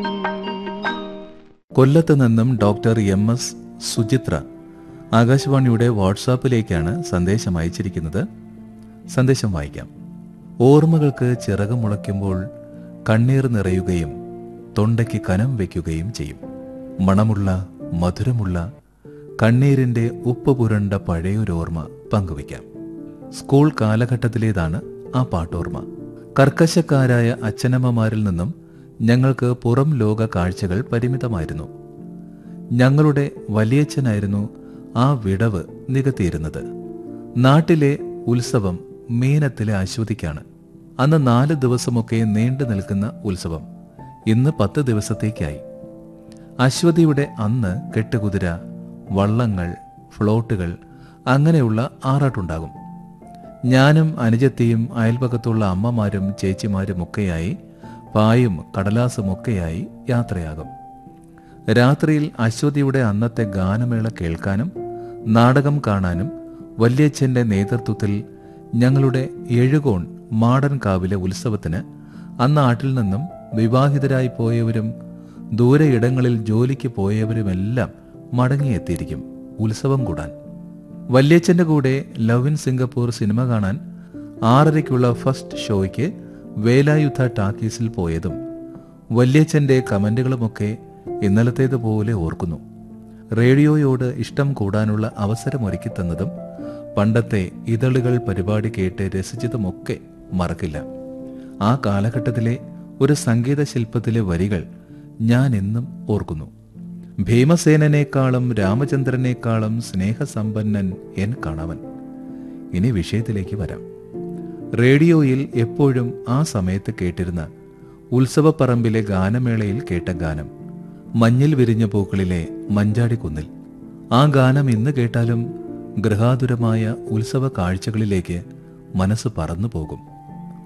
കൊല്ലത്ത് നിന്നും doctor M S Suchitra ആകാശവാണിയുടെ വാട്സാപ്പിലേക്കാണ് സന്ദേശം അയച്ചിരിക്കുന്നത് സന്ദേശം വായിക്കാം ഓർമ്മകൾക്ക് ചിറക് മുളയ്ക്കുമ്പോൾ കണ്ണീർ നിറയുകയും തൊണ്ടയ്ക്ക് കനം വയ്ക്കുകയും ചെയ്യും മണമുള്ള മധുരമുള്ള കണ്ണീരിന്റെ ഉപ്പ് പുരണ്ട പഴയൊരോർമ്മ പങ്കുവയ്ക്കാം സ്കൂൾ കാലഘട്ടത്തിലേതാണ് ആ പാട്ടോർമ്മ കർക്കശക്കാരായ അച്ഛനമ്മമാരിൽ നിന്നും ഞങ്ങൾക്ക് പുറം ലോക കാഴ്ചകൾ പരിമിതമായിരുന്നു ഞങ്ങളുടെ വലിയച്ഛനായിരുന്നു ആ വിടവ് നികത്തിയിരുന്നത് നാട്ടിലെ ഉത്സവം മീനത്തിലെ അശ്വതിക്കാണ് അന്ന് നാല് ദിവസമൊക്കെ നീണ്ടു നിൽക്കുന്ന ഉത്സവം ഇന്ന് പത്ത് ദിവസത്തേക്കായി അശ്വതിയുടെ അന്ന് കെട്ടുകുതിര വള്ളങ്ങൾ ഫ്ലോട്ടുകൾ അങ്ങനെയുള്ള ആറാട്ടുണ്ടാകും ഞാനും അനുജത്തിയും അയൽപക്കത്തുള്ള അമ്മമാരും ചേച്ചിമാരും ഒക്കെയായി പായും കടലാസും ഒക്കെയായി യാത്രയാകും രാത്രിയിൽ അശ്വതിയുടെ അന്നത്തെ ഗാനമേള കേൾക്കാനും നാടകം കാണാനും വല്യച്ഛന്റെ നേതൃത്വത്തിൽ ഞങ്ങളുടെ എഴുകോൺ മാടൻ കാവിലെ ഉത്സവത്തിന് അന്ന് നാട്ടിൽ നിന്നും വിവാഹിതരായി പോയവരും ദൂരെ ഇടങ്ങളിൽ ജോലിക്ക് പോയവരുമെല്ലാം മടങ്ങിയെത്തിയിരിക്കും ഉത്സവം കൂടാൻ വല്യച്ഛന്റെ കൂടെ ലവ് ഇൻ സിംഗപ്പൂർ സിനിമ കാണാൻ ആറരയ്ക്കുള്ള ഫസ്റ്റ് ഷോയ്ക്ക് വേലായുധ ടാക്കീസിൽ പോയതും വല്യച്ഛന്റെ കമന്റുകളുമൊക്കെ ഇന്നലത്തേതുപോലെ ഓർക്കുന്നു റേഡിയോയോട് ഇഷ്ടം കൂടാനുള്ള അവസരമൊരുക്കി തന്നതും പണ്ടത്തെ ഇതളുകൾ പരിപാടി കേട്ട് രസിച്ചതുമൊക്കെ മറക്കില്ല ആ കാലഘട്ടത്തിലെ ഒരു സംഗീത ശില്പത്തിലെ വരികൾ ഞാൻ എന്നും ഓർക്കുന്നു ഭീമസേനനേക്കാളും രാമചന്ദ്രനേക്കാളും സ്നേഹസമ്പന്നൻ എൻ കണവൻ ഇനി വിഷയത്തിലേക്ക് വരാം റേഡിയോയിൽ എപ്പോഴും ആ സമയത്ത് കേട്ടിരുന്ന ഉത്സവപ്പറമ്പിലെ ഗാനമേളയിൽ കേട്ട ഗാനം മഞ്ഞിൽ വിരിഞ്ഞ പൂക്കളിലെ മഞ്ചാടിക്കുന്നിൽ ആ ഗാനം ഇന്ന് കേട്ടാലും ഗൃഹാതുരമായ ഉത്സവ കാഴ്ചകളിലേക്ക് മനസ്സ് പറന്നു പോകും